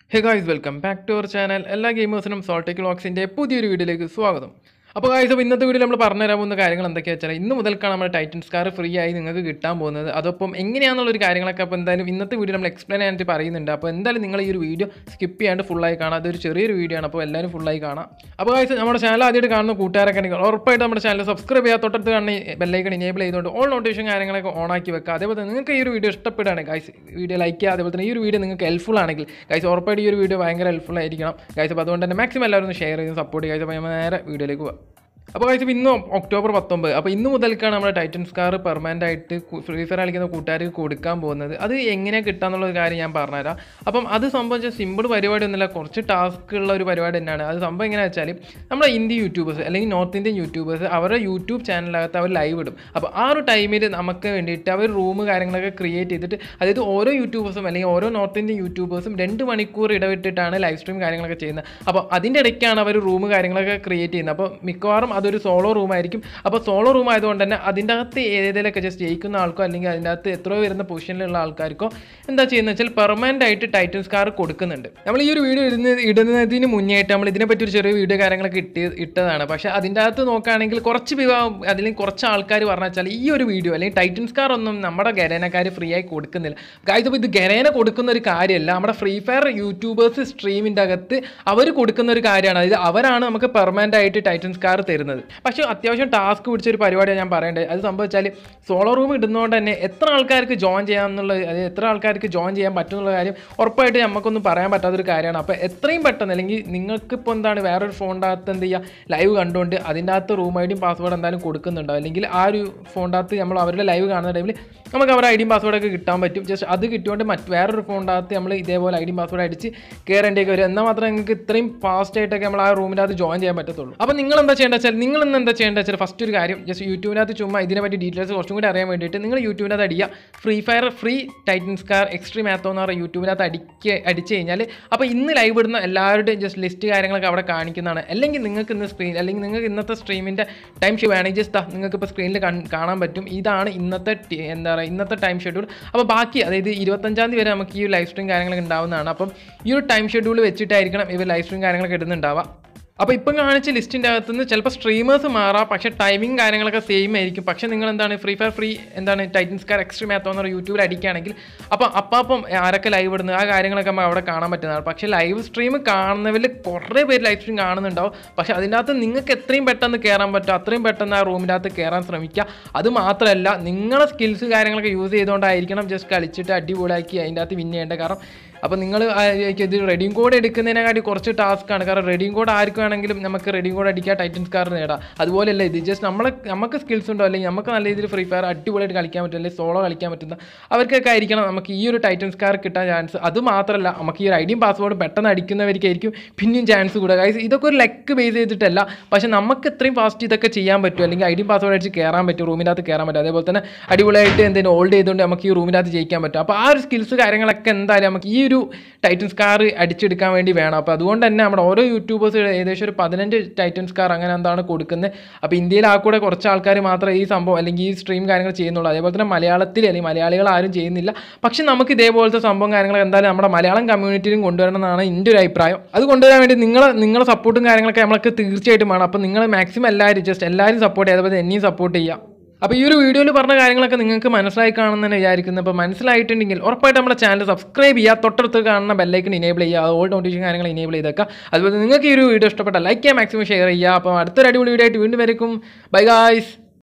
hey guys welcome back to our channel എല്ലാ ഗെയിമേഴ്സിനും സോൾട്ടേക്ക് വ്ളോഗ്സിൻ്റെ പുതിയൊരു വീഡിയോയിലേക്ക് സ്വാഗതം അപ്പോൾ ഗായ്സ് അപ്പോൾ ഇന്നത്തെ വീഡിയോ നമ്മൾ പറഞ്ഞുതരാൻ പോകുന്ന കാര്യങ്ങൾ എന്തൊക്കെയാണെന്ന് വെച്ചാൽ ഇന്ന് മുതൽക്കാണ് നമ്മുടെ ടൈറ്റൻ സ്കാർ ഫ്രീ ആയി നിങ്ങൾക്ക് കിട്ടാൻ പോകുന്നത് അതപ്പം എങ്ങനെയാണെന്നുള്ളൊരു കാര്യങ്ങളൊക്കെ അപ്പോൾ എന്തായാലും ഇന്നത്തെ വീഡിയോ നമ്മൾ എക്സ്പ്ലെയിൻ ചെയ്യാനായിട്ട് പറയുന്നുണ്ട് അപ്പോൾ എന്തായാലും നിങ്ങൾ ഈ ഒരു വീഡിയോ സ്കിപ്പ് ചെയ്യാണ്ട് ഫുള്ളായി കാണാം അതൊരു ചെറിയൊരു വീഡിയോ ആണ് അപ്പോൾ എല്ലാവരും ഫുള്ളായി കാണാം അപ്പോൾ ഗായ്സ് നമ്മുടെ ചാനൽ ആദ്യമായിട്ട് കാണുന്ന കൂട്ടുകാരൊക്കെ ഉണ്ടെങ്കിൽ ഉറപ്പായിട്ട് നമ്മുടെ ചാനൽ സബ്സ്ക്രൈബ് ചെയ്യാൻ തൊട്ടടുത്ത് കാണുന്ന ബെല്ലൈക്കൺ ഇനേബിൾ ചെയ്തുകൊണ്ട് ഓൾ നോട്ടിഫിക്കേഷൻ കാര്യങ്ങളൊക്കെ ഓൺ ആക്കി വെക്കുക അതേപോലെ തന്നെ നിങ്ങൾക്ക് ഈ ഒരു വീഡിയോ ഇഷ്ടപ്പെടുകയാണ് ഗൈസ് വീഡിയോ ലൈക്ക് ചെയ്യുക അതേപോലെ തന്നെ ഈ ഒരു വീഡിയോ നിങ്ങൾക്ക് ഹെൽപ്ഫുൾ ആണെങ്കിൽ ഗൈസ് ഉറപ്പായിട്ട് ഈ ഒരു വീഡിയോ ഭയങ്കര ഹെൽപ്ഫുൾ ആയിരിക്കണം ഗൈസ് അപ്പോൾ അതുകൊണ്ട് തന്നെ മാക്സിമം എല്ലാവരും ഒന്ന് ഷെയർ ചെയ്ത് സപ്പോർട്ട് ചെയ്യുക അപ്പോൾ നമ്മൾ നേരെ വീഡിയോയിലേക്ക് പോകാം അപ്പോൾ കഴിച്ച് ഇന്ന് ഒക്ടോബർ പത്തൊമ്പത് അപ്പോൾ ഇന്ന് മുതൽക്കാണ് നമ്മുടെ ടൈറ്റൻ സ്കാർ പെർമനൻ്റ് ആയിട്ട് ഫ്രീ ഫയർ കളിക്കുന്ന കൂട്ടുകാർക്ക് കൊടുക്കാൻ പോകുന്നത് അത് എങ്ങനെ കിട്ടാന്നുള്ള ഒരു കാര്യം ഞാൻ പറഞ്ഞുതരാം അപ്പം അത് സംബന്ധിച്ച സിമ്പിൾ പരിപാടി ഒന്നുമില്ല കുറച്ച് ടാസ്ക് ഉള്ള ഒരു പരിപാടി തന്നെയാണ് അത് സംഭവം എങ്ങനെയാണെന്ന് വെച്ചാൽ നമ്മുടെ ഇന്ത്യ യൂട്യൂബേഴ്സ് അല്ലെങ്കിൽ നോർത്ത് ഇന്ത്യൻ യൂട്യൂബേഴ്സ് അവരുടെ യൂട്യൂബ് ചാനലിനകത്ത് അവർ ലൈവ് ഇടും അപ്പോൾ ആ ഒരു ടൈമിൽ നമുക്ക് വേണ്ടിയിട്ട് അവർ റൂം കാര്യങ്ങളൊക്കെ ക്രിയേറ്റ് ചെയ്തിട്ട് അതായത് ഓരോ യൂട്യൂബേഴ്സും അല്ലെങ്കിൽ ഓരോ നോർത്ത് ഇന്ത്യൻ യൂട്യൂബേഴ്സും രണ്ട് മണിക്കൂർ ഇടവിട്ടിട്ടാണ് ലൈവ് സ്ട്രീം കാര്യങ്ങളൊക്കെ ചെയ്യുന്നത് അപ്പോൾ അതിൻ്റെ ഇടയ്ക്കാണ് അവർ റൂം കാര്യങ്ങളൊക്കെ ക്രിയേറ്റ് ചെയ്യുന്നത് അപ്പോൾ മിക്കവാറും അതൊരു സോളോ റൂം ആയിരിക്കും അപ്പോൾ സോളോ റൂം ആയതുകൊണ്ട് തന്നെ അതിൻ്റെ അകത്ത് ഏതെങ്കിലുമൊക്കെ ജസ്റ്റ് ജയിക്കുന്ന ആൾക്കോ അല്ലെങ്കിൽ അതിൻ്റെ അകത്ത് എത്രയോ വരുന്ന പൊസിഷനിലുള്ള ആൾക്കാർക്കോ എന്താ ചെയ്യുന്നത് വെച്ചാൽ പെർമനൻ്റ് ആയിട്ട് ടൈറ്റൻസ് കാർ കൊടുക്കുന്നുണ്ട് നമ്മൾ ഈ ഒരു വീഡിയോ ഇടുന്ന ഇടുന്നതിന് മുന്നേ ആയിട്ട് നമ്മൾ ഇതിനെപ്പറ്റി ഒരു ചെറിയ വീഡിയോ കാര്യങ്ങളൊക്കെ ഇട്ട് ഇട്ടതാണ് പക്ഷേ അതിൻ്റെ അകത്ത് നോക്കുകയാണെങ്കിൽ കുറച്ച് വിവാഹം അല്ലെങ്കിൽ കുറച്ച് ആൾക്കാർ പറഞ്ഞു വെച്ചാൽ ഈ ഒരു വീഡിയോ അല്ലെങ്കിൽ ടൈറ്റൻസ് കാർ ഒന്നും നമ്മുടെ ഗരേനക്കാർ ഫ്രീ ആയി കൊടുക്കുന്നില്ല കാര്യം ഇത് ഗരേന കൊടുക്കുന്ന ഒരു കാര്യമല്ല നമ്മുടെ ഫ്രീ ഫയർ യൂട്യൂബേഴ്സ് സ്ട്രീമിൻ്റെ അകത്ത് അവർ കൊടുക്കുന്ന ഒരു കാര്യമാണ് അതായത് അവരാണ് നമുക്ക് പെർമനൻ്റ് ആയിട്ട് ടൈറ്റൻസ് കാർ തരുന്നത് പക്ഷേ അത്യാവശ്യം ടാസ്ക് പിടിച്ച ഒരു പരിപാടിയാണ് ഞാൻ പറയേണ്ടത് അത് സംഭവിച്ചാൽ സോളോ റൂം ഇടുന്നതുകൊണ്ട് തന്നെ എത്ര ആൾക്കാർക്ക് ജോയിൻ ചെയ്യാമെന്നുള്ള അതായത് എത്ര ആൾക്കാർക്ക് ജോയിൻ ചെയ്യാൻ പറ്റുന്നുള്ള കാര്യം ഉറപ്പായിട്ട് നമുക്കൊന്നും പറയാൻ പറ്റാത്തൊരു കാര്യമാണ് അപ്പോൾ എത്രയും പെട്ടെന്ന് അല്ലെങ്കിൽ നിങ്ങൾക്കിപ്പോൾ എന്താണ് വേറൊരു ഫോണിൻ്റെ അകത്ത് എന്ത് ചെയ്യുക ലൈവ് കണ്ടുകൊണ്ട് അതിൻ്റെ അകത്ത് റൂം ഐ ഡിയും പാസ്വേഡ് എന്തായാലും കൊടുക്കുന്നുണ്ടോ അല്ലെങ്കിൽ ആ ഒരു ഫോണിൻ്റെ അകത്ത് നമ്മൾ അവരുടെ ലൈവ് കാണുന്ന ടൈമിൽ നമുക്ക് അവരുടെ ഐ ഡിയും പാസ്വേഡൊക്കെ കിട്ടാൻ പറ്റും ജസ്റ്റ് അത് കിട്ടിയോണ്ട് മറ്റ് വേറൊരു ഫോണിൻ്റെ അകത്ത് നമ്മൾ ഇതേപോലെ ഐ ഡിയും പാസ്വേഡ് അടിച്ച് കയറേണ്ടിയൊക്കെ വരും എന്നാൽ മാത്രമേ നിങ്ങൾക്ക് ഇത്രയും ഫാസ്റ്റ് ആയിട്ടൊക്കെ നമ്മൾ ആ റൂമിൻ്റെ അകത്ത് ജോയിൻ ചെയ്യാൻ പറ്റത്തുള്ളൂ അപ്പോൾ നിങ്ങൾ എന്താ ചെയ്യേണ്ടത് വെച്ചാൽ നിങ്ങൾ ഇന്ന് എന്താ ചെയ്യേണ്ടത് വെച്ചാൽ ഫസ്റ്റ് ഒരു കാര്യം ജസ്റ്റ് യൂട്യൂബിനകത്ത് ചുമ്മാ ഇതിനെ പറ്റി ഡീറ്റെയിൽസ് കുറച്ചും കൂടി അറിയാൻ വേണ്ടിയിട്ട് നിങ്ങൾ യൂട്യൂബിനകത്ത് അടിക്കുക free fire free Titans car extreme ആത്തോ എന്ന് പറയുക യൂട്യൂബിനകത്ത് അടിക്കുക അടിച്ച് കഴിഞ്ഞാൽ അപ്പോൾ ഇന്ന് ലൈവ് ഇടുന്ന എല്ലാവരുടെയും ജസ്റ്റ് ലിസ്റ്റ് കാര്യങ്ങളൊക്കെ അവിടെ കാണിക്കുന്നതാണ് അല്ലെങ്കിൽ നിങ്ങൾക്ക് ഇന്ന് സ്ക്രീൻ അല്ലെങ്കിൽ നിങ്ങൾക്ക് ഇന്നത്തെ സ്ട്രീമിൻ്റെ ടൈം ഷെഡ്യൂൾ വേണമെങ്കിൽ ജസ്റ്റ് നിങ്ങൾക്ക് ഇപ്പോൾ സ്ക്രീനിൽ കാണാൻ പറ്റും ഇതാണ് ഇന്നത്തെ ടി- എന്താ പറയുക ഇന്നത്തെ ടൈം ഷെഡ്യൂൾ അപ്പോൾ ബാക്കി അതായത് ഇരുപത്തഞ്ചാം തീയതി വരെ നമുക്ക് ഈ ലൈവ് സ്ട്രീം കാര്യങ്ങളൊക്കെ ഉണ്ടാവുന്നതാണ് അപ്പം ഈ ഒരു ടൈം ഷെഡ്യൂൾ വെച്ചിട്ടായിരിക്കണം ഇവർ ലൈവ് സ്ട്രീം കാര്യങ്ങളൊക്കെ ഇടുന്നുണ്ടാവുക അപ്പോൾ ഇപ്പം കാണിച്ച ലിസ്റ്റിൻ്റെ അകത്ത് നിന്ന് ചിലപ്പോൾ സ്ട്രീമേഴ്സ് മാറാം പക്ഷേ ടൈമിംഗ് കാര്യങ്ങളൊക്കെ സെയിം ആയിരിക്കും പക്ഷേ നിങ്ങൾ എന്താണ് ഫ്രീ ഫയർ ഫ്രീ എന്താണ് ടൈറ്റൻസ് കാർ എക്സ്ട്രീം ആത്തോ എന്ന് യൂട്യൂബിൽ അടിക്കുകയാണെങ്കിൽ അപ്പോൾ അപ്പം ആരൊക്കെ ലൈവ് ഇടുന്നത് ആ കാര്യങ്ങളൊക്കെ നമുക്ക് അവിടെ കാണാൻ പറ്റുന്നതാണ് പക്ഷേ ലൈവ് സ്ട്രീം കാണുന്നവരിൽ കുറേ പേര് ലൈവ് സ്ട്രീം കാണുന്നുണ്ടാവും പക്ഷേ അതിൻ്റെ അകത്ത് നിങ്ങൾക്ക് എത്രയും പെട്ടെന്ന് കയറാൻ പറ്റും അത്രയും പെട്ടെന്ന് ആ റൂമിൻ്റെ അകത്ത് കയറാൻ ശ്രമിക്കുക അത് മാത്രമല്ല നിങ്ങളെ സ്കിൽസ് കാര്യങ്ങളൊക്കെ യൂസ് ചെയ്തുകൊണ്ടായിരിക്കണം ജസ്റ്റ് കളിച്ചിട്ട് അടിപൊളിയാക്കി അതിൻ്റെ അകത്ത് വിൻ ചെയ്യേണ്ടത് കാരണം അപ്പോൾ നിങ്ങൾ ഇത് റെഡിയും കോഡ് എടുക്കുന്നതിനെക്കാട്ടി കുറച്ച് ടാസ്ക്കാണ് കാരണം റെഡിയും കോഡ് ആർക്ക് വേണമെങ്കിലും നമുക്ക് റെഡിയും കോഡ് അടിക്കുക ടൈറ്റൻസ് കാർ നേടാം അതുപോലെയല്ല ഇത് ജസ്റ്റ് നമ്മളെ നമുക്ക് സ്കിൽസ് ഉണ്ടോ അല്ലെങ്കിൽ നമുക്ക് നല്ല രീതിയിൽ ഫ്രീ ഫയർ അടിപൊളിയായിട്ട് കളിക്കാൻ പറ്റും അല്ലെങ്കിൽ സോളോ കളിക്കാൻ പറ്റുന്ന അവർക്കൊക്കെ ആയിരിക്കണം നമുക്ക് ഈ ഒരു ടൈറ്റൻസ് കാർ കിട്ടാൻ ചാൻസ് അത് മാത്രമല്ല നമുക്ക് ഈ ഒരു ഐഡിയും പാസ്വേഡും പെട്ടെന്ന് അടിക്കുന്നവർക്കായിരിക്കും പിന്നെയും ചാൻസ് കൂടുക ഗൈസ് ഇതൊക്കെ ഒരു ലെക്ക് ബേസ് ചെയ്തിട്ടല്ല പക്ഷേ നമുക്ക് ഇത്രയും ഫാസ്റ്റ് ഇതൊക്കെ ചെയ്യാൻ പറ്റും അല്ലെങ്കിൽ ഐഡിയും പാസ്വേഡ് അടിച്ച് കയറാൻ പറ്റും റൂമിൻ്റെ അകത്ത് കയറാൻ പറ്റും അതേപോലെ തന്നെ അടിപൊളിയായിട്ട് എന്തെങ്കിലും ഹോൾഡ് ചെയ്തുകൊണ്ട് നമുക്ക് ഈ റൂമിൻ്റെ അകത്ത് ജയിക്കാൻ പറ്റും അപ്പോൾ ആ ഒരു സ്കിൽസ് കാര്യങ്ങളൊക്കെ എന്തായാലും നമുക്ക് ഈ ഒരു ടൈറ്റൻസ് കാർ അടിച്ചെടുക്കാൻ വേണ്ടി വേണം അപ്പോൾ അതുകൊണ്ട് തന്നെ നമ്മുടെ ഓരോ യൂട്യൂബേഴ്സ് ഏകദേശം ഒരു പതിനഞ്ച് ടൈറ്റൻസ് കാർ അങ്ങനെ എന്താണ് കൊടുക്കുന്നത് അപ്പോൾ ഇന്ത്യയിൽ ആ കൂടെ കുറച്ച് ആൾക്കാർ മാത്രമേ ഈ സംഭവം അല്ലെങ്കിൽ ഈ സ്ട്രീം കാര്യങ്ങൾ ചെയ്യുന്നുള്ളൂ അതേപോലെ തന്നെ മലയാളത്തിൽ അല്ലെങ്കിൽ മലയാളികൾ ആരും ചെയ്യുന്നില്ല പക്ഷെ നമുക്ക് ഇതേപോലത്തെ സംഭവം കാര്യങ്ങൾ എന്തായാലും നമ്മുടെ മലയാളം കമ്മ്യൂണിറ്റിയിലും കൊണ്ടുവരണം എന്നാണ് എൻ്റെ ഒരു അഭിപ്രായം അത് കൊണ്ടുവരാൻ വേണ്ടി നിങ്ങൾ നിങ്ങളെ സപ്പോർട്ടും കാര്യങ്ങളൊക്കെ നമ്മൾക്ക് തീർച്ചയായിട്ടും വേണം അപ്പോൾ നിങ്ങൾ മാക്സിമം എല്ലാവരും ജസ്റ്റ് എല്ലാവരും സപ്പോർട്ട് ചെയ്യുക അതേപോലെ എന്നെയും സപ്പോർട്ട് ചെയ്യുക അപ്പോൾ ഈ ഒരു വീഡിയോയിൽ പറഞ്ഞ കാര്യങ്ങളൊക്കെ നിങ്ങൾക്ക് മനസ്സിലായി കാണുമെന്ന് വിചാരിക്കുന്നു അപ്പോൾ മനസ്സിലായിട്ടുണ്ടെങ്കിൽ ഉറപ്പായിട്ട് നമ്മുടെ ചാനൽ സബ്സ്ക്രൈബ് ചെയ്യുക തൊട്ടടുത്ത് കാണുന്ന ബെല്ലൈക്കൺ ഇനേബിൾ ചെയ്യുക ഓൾ നോട്ടിഫിക്കേഷൻ കാര്യങ്ങൾ ഇനേബിൾ ചെയ്തേക്കുക അതുപോലെ നിങ്ങൾക്ക് ഈ ഒരു വീഡിയോ ഇഷ്ടപ്പെട്ട ലൈക്ക് ചെയ്യുക മാക്സിമം ഷെയർ ചെയ്യുക അപ്പോൾ അടുത്തൊരു അടിപൊളി വീഡിയോ ആയിട്ട് വീണ്ടും വരയ്ക്കും ബൈ ഗായ്സ്